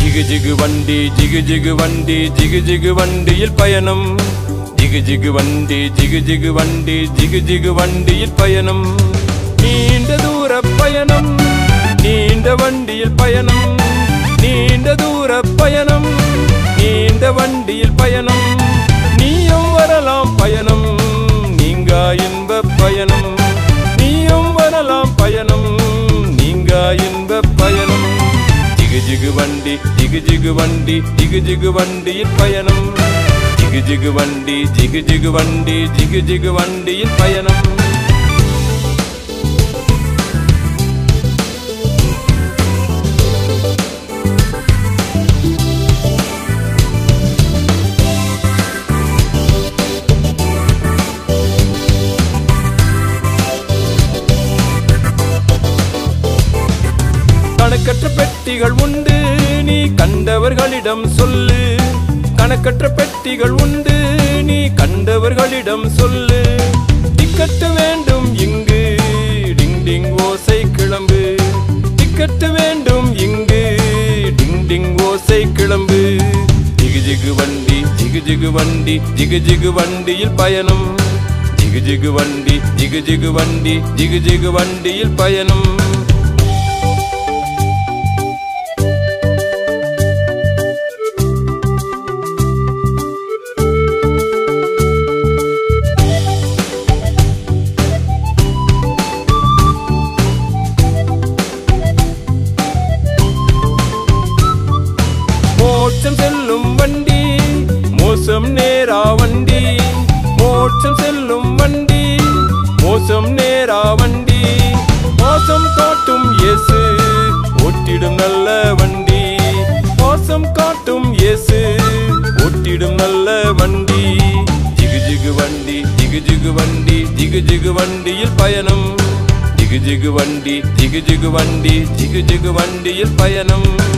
ஜிகு ஜிகு வண்டி ஜிகு ஜிகு வண்டி ஜிகு ஜிகு வண்டியில் பயணம் ஜிகு ஜிகு வண்டி ஜிகு ஜிகு வண்டி ஜிகு ஜிகு வண்டியில் பயணம் நீண்ட தூர பயணம் நீண்ட வண்டியில் பயணம் நீண்ட தூர பயணம் நீண்ட வண்டியில் பயணம் நீயும் வரலாம் பயணம் நீங்கா இன்ப பயணம் நீயும் வரலாம் பயணம் நீங்கா இன்ப பயணம் ஜிகு ஜிகு வண்டி ஜிகு ஜிகு வண்டி ஜிகு ஜிகு வண்டியில் பயணம் ஜிகு ஜிகு வண்டி ஜிகு ஜிகு வண்டி ஜிகு ஜிகு வண்டியில் பயணம் கணக்கற்ற பெட்டிகள் உண்டு நீ கண்டவர்களிடம் சொல்லு கணக்கற்ற பெட்டிகள் உண்டு நீ கண்டவர்களிடம் சொல்லு டிக்கெட்டு வேண்டும் இங்கு டிங் டிங் ஓசை கிளம்பு டிக்கெட்டு வேண்டும் இங்கு டிங் டிங் ஓசை கிளம்பு ஜிகு ஜிகு வண்டி ஜிகு ஜிகு வண்டி ஜிகு ஜிகு வண்டியில் பயணம் ஜிகு ஜிகு வண்டி ஜிகு ஜிகு வண்டி ஜிகு ஜிகு வண்டியில் பயணம் மோட்சம் செல்லும் வண்டி மோசம் நேரா வண்டி மோட்சம் செல்லும் வண்டி மோசம் நேரா வண்டி மோசம் காட்டும் இயேசு ஓட்டிடும் நல்ல வண்டி மோசம் காட்டும் இயேசு ஓட்டிடும் நல்ல வண்டி ஜிகு ஜிகு வண்டி ஜிகு ஜிகு வண்டி ஜிகு ஜிகு வண்டியில் பயணம் ஜிகு ஜிகு வண்டி ஜிகு ஜிகு வண்டி ஜிகு ஜிகு வண்டியில் பயணம்